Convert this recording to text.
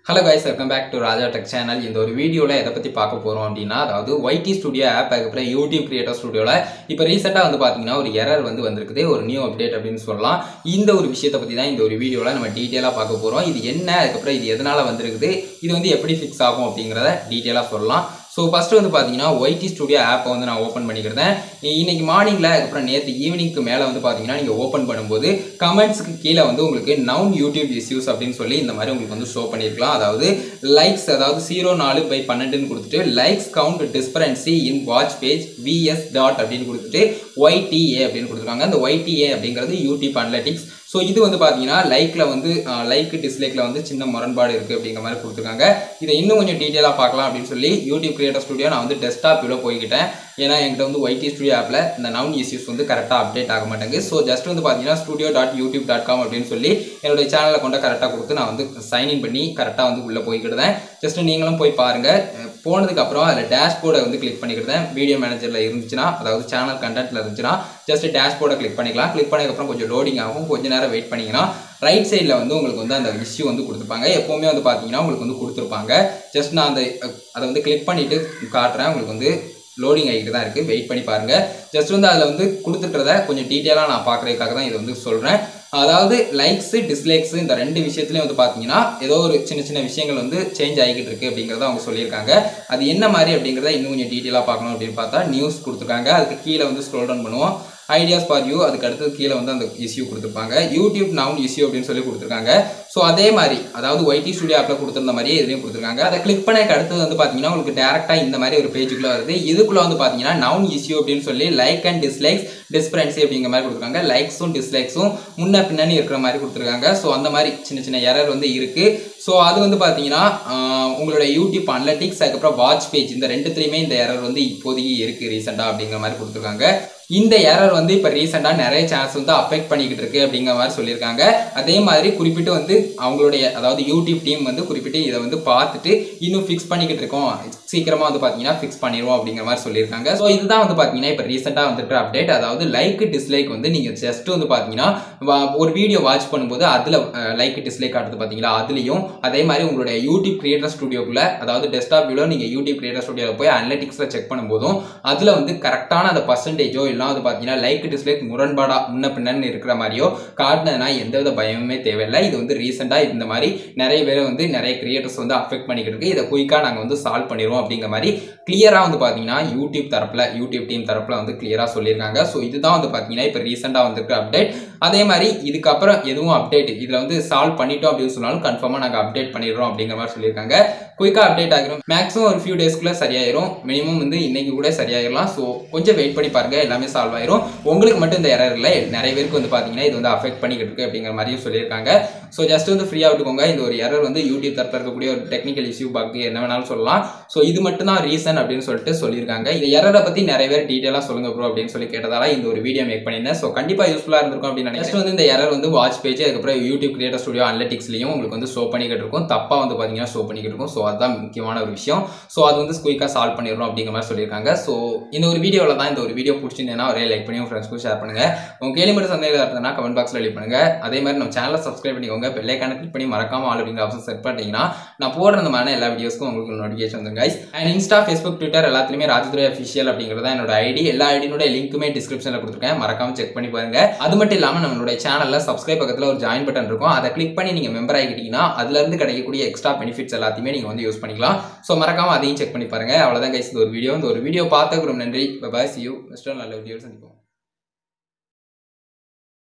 hello guys welcome back to Raja tech channel இந்த ஒரு வீடியோவில் எதை பற்றி பார்க்க போகிறோம் அப்படின்னா அதாவது ஒய்டி ஸ்டுடியோ ஆப் அதுக்கப்புறம் யூடியூப் கிரியேட்டர் ஸ்டுடியோவில் இப்போ ரீசெண்டாக வந்து பார்த்தீங்கன்னா ஒரு எரர் வந்து வந்திருக்குது ஒரு நியூ அப்டேட் அப்படின்னு சொல்லலாம் இந்த ஒரு விஷயத்தை பற்றி தான் இந்த ஒரு வீடியோவில் நம்ம டீட்டெயிலாக பார்க்க போகிறோம் இது என்ன அதுக்கப்புறம் இது எதனால் வந்திருக்குது இது வந்து எப்படி ஃபிக்ஸ் ஆகும் அப்படிங்கிறத டீட்டெயிலாக சொல்லலாம் ஸோ ஃபஸ்ட்டு வந்து பார்த்தீங்கன்னா ஒய்டி ஸ்டுடியோ ஆப்பை வந்து நான் ஓப்பன் பண்ணிக்கிறேன் இன்னைக்கு மார்னிங்கில் அதுக்கப்புறம் நேற்று ஈவினிங்க்கு மேலே வந்து பார்த்தீங்கன்னா நீங்கள் ஓப்பன் பண்ணும்போது கமெண்ட்ஸுக்கு கீழே வந்து உங்களுக்கு நவுன் யூடியூப் இஸ்யூஸ் அப்படின்னு சொல்லி இந்த மாதிரி உங்களுக்கு வந்து ஷோ பண்ணியிருக்கலாம் அதாவது லைக்ஸ் அதாவது ஜீரோ நாலு பை பன்னெண்டுன்னு கொடுத்துட்டு likes count discrepancy in watch page VS dot அப்படின்னு கொடுத்துட்டு ஒய்டிஏ அப்படின்னு கொடுத்துருக்காங்க அந்த ஒய்டிஏ அப்படிங்கிறது யூடியூப் அனலிட்டிக்ஸ் ஸோ இது வந்து பார்த்தீங்கன்னா லைக்கில் வந்து லைக் டிஸ்லைக்கில் வந்து சின்ன முரண்பாடு இருக்குது அப்படிங்கிற மாதிரி கொடுத்துருக்காங்க இதை இன்னும் கொஞ்சம் டீட்டெயிலாக பார்க்கலாம் அப்படின்னு சொல்லி யூடியூப் கிரியேட்டர் ஸ்டுடியோ நான் வந்து டெஸ்க்டாப் இவ்வளோ போய்கிட்டேன் ஏன்னா என்கிட்ட வந்து ஒய்டி ஸ்டுடியோ ஆப்பில் இந்த நவுன் இஷ்யூஸ் வந்து கரெக்டாக அப்டேட் ஆக மாட்டேங்குது ஸோ ஜஸ்ட் வந்து பார்த்தீங்கன்னா studio dot YouTube dot com அப்படின்னு சொல்லி என்னுடைய சேனலில் கொண்ட கரெக்டாக கொடுத்து நான் வந்து சைன்இன் பண்ணி கரெக்டாக வந்து உள்ளே போய்க்கிட்டேன் ஜஸ்ட் நீங்களும் போய் பாருங்கள் போனதுக்கு அப்புறம் அதில் டேஷ்போர்டை வந்து கிளிக் பண்ணிக்கிட்டேன் வீடியோ மேனேஜரில் இருந்துச்சுன்னா அதாவது சேனல் கண்டென்ட்டில் இருந்துச்சுன்னா ஜஸ்ட் டேஷ்போர்டை கிளிக் பண்ணிக்கலாம் கிளிக் பண்ணதுக்கப்புறம் கொஞ்சம் லோடிங் ஆகும் கொஞ்ச நேரம் வெயிட் பண்ணிங்கன்னா ரைட் சைடில் வந்து உங்களுக்கு வந்து அந்த இஷ்யூ வந்து கொடுத்துருப்பாங்க எப்போவுமே வந்து பார்த்தீங்கன்னா உங்களுக்கு வந்து கொடுத்துருப்பாங்க ஜஸ்ட் நான் அந்த அதை வந்து கிளிக் பண்ணிவிட்டு காட்டுறேன் உங்களுக்கு வந்து லோடிங் ஆகிட்டு தான் இருக்குது வெயிட் பண்ணி பாருங்கள் ஜஸ்ட் வந்து அதில் வந்து கொடுத்துட்றத கொஞ்சம் டீட்டெயிலாக நான் பார்க்குறதுக்காக தான் இதை வந்து சொல்கிறேன் அதாவது லைக்ஸு டிஸ்லைக்ஸு இந்த ரெண்டு விஷயத்துலையும் வந்து பார்த்தீங்கன்னா ஏதோ ஒரு சின்ன சின்ன விஷயங்கள் வந்து சேஞ்ச் ஆகிக்கிட்டு இருக்கு அப்படிங்கிறத அவங்க சொல்லியிருக்காங்க அது என்ன மாதிரி அப்படிங்கிறத இன்னும் கொஞ்சம் டீட்டெயிலாக பார்க்கணும் அப்படின்னு பார்த்தா நியூஸ் கொடுத்துருக்காங்க அதுக்கு கீழே வந்து ஸ்க்ரோல் டவுன் பண்ணுவோம் ஐடியாஸ் ஃபார் யூ அதுக்கு அடுத்து கீழே வந்து அந்த இஷ்யூ கொடுத்துருப்பாங்க யூடியூப் நவுன் இஷ்யூ அப்படின்னு சொல்லி கொடுத்துருக்காங்க ஸோ அதே மாதிரி அதாவது ஒய்டி ஸ்டுடியோ ஆப்பில் கொடுத்துருந்த மாதிரியே இதுலையும் கொடுத்துருக்காங்க அதை கிளிக் பண்ணக்கு அடுத்தது வந்து பார்த்தீங்கன்னா உங்களுக்கு டேரெக்டாக இந்த மாதிரி ஒரு பேஜுக்குள்ளே வருது இதுக்குள்ளே வந்து பார்த்தீங்கன்னா நவுன் இஷ்யூ அப்படின்னு சொல்லி லைக் அண்ட் டிஸ்லைக்ஸ் டிஸ்பரன்சி அப்படிங்கிற மாதிரி கொடுத்துருக்காங்க லைக்ஸும் டிஸ்லைக்ஸும் முன்ன பின்னாடி இருக்கிற மாதிரி கொடுத்துருக்காங்க ஸோ அந்த மாதிரி சின்ன சின்ன எரர் வந்து இருக்குது ஸோ அது வந்து பார்த்தீங்கன்னா உங்களோட யூடியூப் அனலிட்டிக்ஸ் அதுக்கப்புறம் வாட்ச் பேஜ் இந்த ரெண்டுத்துலையுமே இந்த எரர் வந்து இப்போதைக்கு இருக்குது ரீசெண்டாக அப்படிங்கிற மாதிரி கொடுத்துருக்காங்க இந்த எரர் வந்து இப்போ ரீசெண்டாக நிறைய சேனல்ஸ் வந்து அஃபெக்ட் பண்ணிக்கிட்டு இருக்கு அப்படிங்கிற மாதிரி சொல்லியிருக்காங்க அதே மாதிரி குறிப்பிட்டு வந்து அவங்களுடைய அதாவது யூடியூப் டீம் வந்து குறிப்பிட்டு இதை வந்து பார்த்துட்டு இன்னும் ஃபிக்ஸ் பண்ணிக்கிட்டு இருக்கோம் சீக்கிரமாக வந்து பார்த்தீங்கன்னா ஃபிக்ஸ் பண்ணிடுவோம் அப்படிங்கிற மாதிரி சொல்லியிருக்காங்க ஸோ இதுதான் வந்து பார்த்தீங்கன்னா இப்போ ரீசெண்டாக வந்துட்டு அப்டேட் அதாவது லைக் டிஸ்லைக் வந்து நீங்கள் ஜஸ்ட் வந்து பார்த்தீங்கன்னா ஒரு வீடியோ வாட்ச் பண்ணும்போது அதில் லைக் டிஸ்லைக் காட்டுறது பார்த்தீங்களா அதுலேயும் அதே மாதிரி உங்களுடைய யூடியூப் கிரியேட்டர் ஸ்டுடியோக்குள்ள அதாவது டெஸ்க்டாப் வியூல நீங்கள் யூடியூப் கிரியேட்டர் ஸ்டுடியோவில் போய் அனலிட்டிக்ஸில் செக் பண்ணும்போதும் அதில் வந்து கரெக்டான அந்த பர்சன்டேஜோ இல்லை வந்து பார்த்தீங்கன்னா லைக் டிஸ்லைக் முரண்பாடாக முன்ன பின்னன்னு இருக்கிற மாதிரியோ காட்டினதுனா எந்தவித பயமுமே தேவையில்லை இது வந்து ரீசெண்டாக இந்த மாதிரி நிறைய பேர் வந்து நிறைய கிரியேட்டர்ஸ் வந்து அஃபெக்ட் பண்ணிக்கிட்டு இருக்கு இதை குயிக்காக நாங்கள் வந்து சால்வ் பண்ணிடுவோம் அப்படிங்கிற மாதிரி கிளியராக வந்து பார்த்தீங்கன்னா யூடியூப் தரப்பில் யூடியூப் டீம் தரப்பில் வந்து கிளியராக சொல்லியிருக்காங்க ஸோ இதுதான் வந்து பார்த்தீங்கன்னா இப்போ ரீசெண்டாக வந்திருக்க அப்டேட் அதே மாதிரி இதுக்கப்புறம் எதுவும் அப்டேட் இதில் வந்து சால்வ் பண்ணிட்டோம் அப்படின்னு சொன்னாலும் கன்ஃபார்மாக நாங்கள் அப்டேட் பண்ணிடுறோம் அப்படிங்கிற மாதிரி சொல்லியிருக்காங்க குயிக்காக அப்டேட் ஆகிரும் மேக்ஸிமம் ஒரு ஃபியூ டேஸ்க்குள்ளே சரியாயிரும் மினிமம் வந்து இன்னைக்கு கூட சரியாயிடலாம் ஸோ கொஞ்சம் வெயிட் பண்ணி பாருங்க எல்லாமே சால்வ் ஆயிரும் உங்களுக்கு மட்டும் இந்த எரர் இல்லை நிறைய பேருக்கு வந்து பார்த்தீங்கன்னா இது வந்து அஃபெக்ட் பண்ணிக்கிட்டு இருக்கு அப்படிங்கிற மாதிரியும் சொல்லியிருக்காங்க ஸோ ஜஸ்ட் வந்து ஃப்ரீயாக விட்டுக்கோங்க இந்த ஒரு எரர் வந்து யூடியூப் தரப்பில் இருக்கக்கூடிய ஒரு டெக்னிக்கல் இஷ்யூ பக் என்ன வேணாலும் சொல்லலாம் ஸோ இது மட்டும் தான் ரீசன் அப்படின்னு சொல்லிட்டு சொல்லியிருக்காங்க இந்த எரரை பற்றி நிறைய பேர் டீட்டெயிலாக சொல்லுங்க ப்ரோ அப்படின்னு சொல்லி கேட்டதால இந்த ஒரு வீடியோ மேக் பண்ணியிருந்தேன் ஸோ கண்டிப்பாக யூஸ்ஃபுல்லாக இருந்திருக்கும் அப்படின்னு நெக்ஸ்ட் வந்து இந்த எரர் வந்து வாட்ச் பேஜ் அதுக்கப்புறம் யூடியூப் கிரியேட்டர் ஸ்டுடியோ அனலிட்டிக்ஸ்லையும் உங்களுக்கு வந்து ஷோ பண்ணிக்கிட்டு இருக்கும் தப்பாக வந்து பார்த்தீங்கன்னா ஷோ பண்ணிக்கிட்டு இருக்கும் ஸோ அதுதான் முக்கியமான ஒரு விஷயம் ஸோ அது வந்து குயிக்காக சால்வ் பண்ணிடுறோம் அப்படிங்கிற மாதிரி சொல்லியிருக்காங்க ஸோ இந்த ஒரு வீடியோவில் தான் இந்த ஒரு வீடியோ பிடிச்சிருந்தேன்னா ஒரே லைக் பண்ணி உங்கள் ஃப்ரெண்ட்ஸ்க்கும் ஷேர் பண்ணுங்க உங்க கேள்வி மட்டும் சந்தேகம் இருந்ததுன்னா கமெண்ட் பாக்ஸில் லீவ் பண்ணுங்க அதே மாதிரி நம்ம சேனலை சப்ஸ்கிரைப் பண்ணிக்கோங்க பெல்லைக்கான கிளிக் பண்ணி மறக்காம ஆல் அப்படிங்கிற ஆப்ஷன் செட் பண்ணிட்டீங்கன்னா நான் போடுற அந்த மாதிரி எல்லா வீடியோஸ்க்கும் உங்களுக்கு நோட்டிஃபிகேஷன் வந்து guys and Insta Facebook Twitter எல்லாத்துலேயுமே ராஜதுரை அஃபிஷியல் அப்படிங்கிறது என்னோட ஐடி எல்லா ஐடியோட லிங்க்குமே டிஸ்கிரிப்ஷனில் கொடுத்துருக்கேன் மறக்காம செக் பண்ணி பாருங்க அது மட்டும் இல்லாமல் நம்மளுடைய சேனலில் சப்ஸ்கிரைப் பக்கத்தில் ஒரு ஜாயின் பட்டன் இருக்கும் அதை கிளிக் பண்ணி நீங்கள் மெம்பர் ஆகிக்கிட்டீங்கன்னா அதுலேருந்து கிடைக்கக்கூடிய எக்ஸ்ட்ரா பெனிஃபிட்ஸ் எல்லாத்தையுமே நீங்கள் வந்து யூஸ் பண்ணிக்கலாம் ஸோ மறக்காம அதையும் செக் பண்ணி பாருங்க அவ்வளோதான் கைஸ் இந்த ஒரு வீடியோ இந்த ஒரு வீடியோ பார்த்த ரொம்ப நன்றி பாய் சி யூ நெக்ஸ்ட் நல்ல வீடியோ சந்திப்போம்